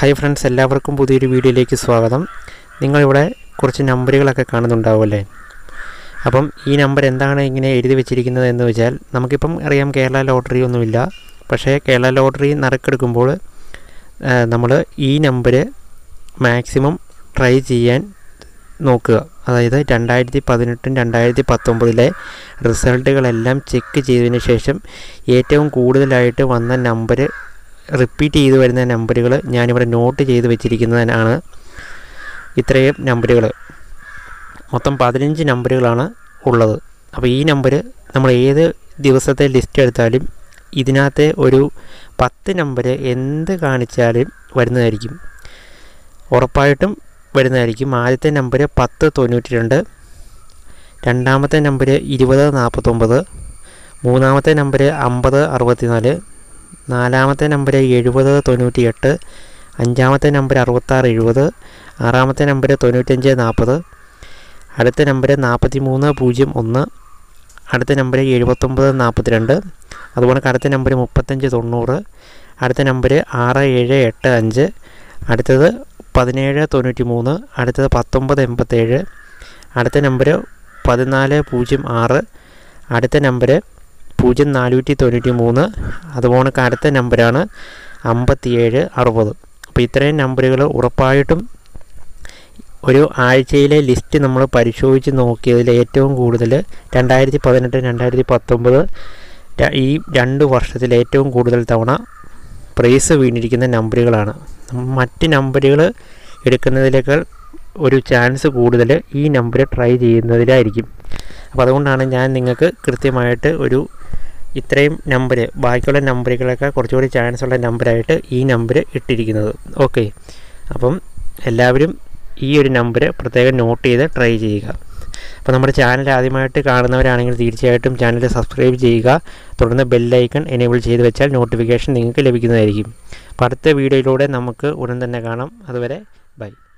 hi friends എല്ലാവർക്കും പുതിയൊരു വീഡിയോയിലേക്ക് സ്വാഗതം നിങ്ങളിവിടെ കുറച്ച് നമ്പറുകളൊക്കെ കാണുന്നുണ്ടാവുമല്ലേ അപ്പം ഈ നമ്പർ എന്താണ് ഇങ്ങനെ എഴുതി വെച്ചിരിക്കുന്നത് എന്ന് വെച്ചാൽ നമുക്കിപ്പം അറിയാം കേരള ലോട്ടറി ഒന്നുമില്ല പക്ഷേ കേരള ലോട്ടറി നറുക്കെടുക്കുമ്പോൾ നമ്മൾ ഈ നമ്പർ മാക്സിമം ട്രൈ ചെയ്യാൻ നോക്കുക അതായത് രണ്ടായിരത്തി പതിനെട്ടും രണ്ടായിരത്തി പത്തൊമ്പതിലെ റിസൾട്ടുകളെല്ലാം ചെക്ക് ചെയ്തതിന് ശേഷം ഏറ്റവും കൂടുതലായിട്ട് വന്ന നമ്പർ റിപ്പീറ്റ് ചെയ്തു വരുന്ന നമ്പറുകൾ ഞാനിവിടെ നോട്ട് ചെയ്ത് വെച്ചിരിക്കുന്നതിനാണ് ഇത്രയും നമ്പറുകൾ മൊത്തം പതിനഞ്ച് നമ്പറുകളാണ് ഉള്ളത് അപ്പോൾ ഈ നമ്പർ നമ്മൾ ഏത് ദിവസത്തെ ലിസ്റ്റ് എടുത്താലും ഇതിനകത്തെ ഒരു പത്ത് നമ്പർ എന്ത് കാണിച്ചാലും വരുന്നതായിരിക്കും ഉറപ്പായിട്ടും വരുന്നതായിരിക്കും ആദ്യത്തെ നമ്പർ പത്ത് തൊണ്ണൂറ്റി രണ്ട് രണ്ടാമത്തെ നമ്പർ ഇരുപത് നാൽപ്പത്തൊമ്പത് മൂന്നാമത്തെ നമ്പർ അമ്പത് അറുപത്തിനാല് നാലാമത്തെ നമ്പർ എഴുപത് തൊണ്ണൂറ്റി എട്ട് അഞ്ചാമത്തെ നമ്പർ അറുപത്താറ് എഴുപത് ആറാമത്തെ നമ്പർ തൊണ്ണൂറ്റഞ്ച് നാൽപ്പത് അടുത്ത നമ്പർ നാൽപ്പത്തി മൂന്ന് പൂജ്യം ഒന്ന് അടുത്ത നമ്പർ എഴുപത്തൊമ്പത് നാൽപ്പത്തിരണ്ട് അതുപോലെ അടുത്ത നമ്പർ മുപ്പത്തഞ്ച് തൊണ്ണൂറ് അടുത്ത നമ്പർ ആറ് ഏഴ് എട്ട് അഞ്ച് അടുത്തത് പതിനേഴ് തൊണ്ണൂറ്റി മൂന്ന് അടുത്തത് പത്തൊമ്പത് എൺപത്തേഴ് അടുത്ത നമ്പർ പതിനാല് പൂജ്യം ആറ് അടുത്ത നമ്പർ പൂജ്യം നാനൂറ്റി തൊണ്ണൂറ്റി മൂന്ന് അതുപോലെ അടുത്ത നമ്പറാണ് അമ്പത്തിയേഴ് അറുപത് അപ്പോൾ ഇത്രയും നമ്പറുകൾ ഉറപ്പായിട്ടും ഒരു ആഴ്ചയിലെ ലിസ്റ്റ് നമ്മൾ പരിശോധിച്ച് നോക്കിയതിൽ ഏറ്റവും കൂടുതൽ രണ്ടായിരത്തി പതിനെട്ട് രണ്ടായിരത്തി പത്തൊമ്പത് ഈ രണ്ട് വർഷത്തിൽ ഏറ്റവും കൂടുതൽ തവണ പ്രൈസ് വീണിരിക്കുന്ന നമ്പറുകളാണ് മറ്റ് നമ്പറുകൾ എടുക്കുന്നതിനേക്കാൾ ഒരു ചാൻസ് കൂടുതൽ ഈ നമ്പർ ട്രൈ ചെയ്യുന്നതിലായിരിക്കും അപ്പോൾ അതുകൊണ്ടാണ് ഞാൻ നിങ്ങൾക്ക് കൃത്യമായിട്ട് ഒരു ഇത്രയും നമ്പർ ബാക്കിയുള്ള നമ്പറുകളൊക്കെ കുറച്ചുകൂടി ചാൻസ് ഉള്ള നമ്പറായിട്ട് ഈ നമ്പർ ഇട്ടിരിക്കുന്നത് ഓക്കെ അപ്പം എല്ലാവരും ഈ ഒരു നമ്പർ പ്രത്യേകം നോട്ട് ചെയ്ത് ട്രൈ ചെയ്യുക അപ്പോൾ നമ്മുടെ ചാനൽ ആദ്യമായിട്ട് കാണുന്നവരാണെങ്കിൽ തീർച്ചയായിട്ടും ചാനൽ സബ്സ്ക്രൈബ് ചെയ്യുക തുടർന്ന് ബെല്ലൈക്കൺ എനേബിൾ ചെയ്ത് വെച്ചാൽ നോട്ടിഫിക്കേഷൻ നിങ്ങൾക്ക് ലഭിക്കുന്നതായിരിക്കും അപ്പോൾ അടുത്ത വീഡിയോയിലൂടെ നമുക്ക് ഉടൻ തന്നെ കാണാം അതുവരെ ബൈ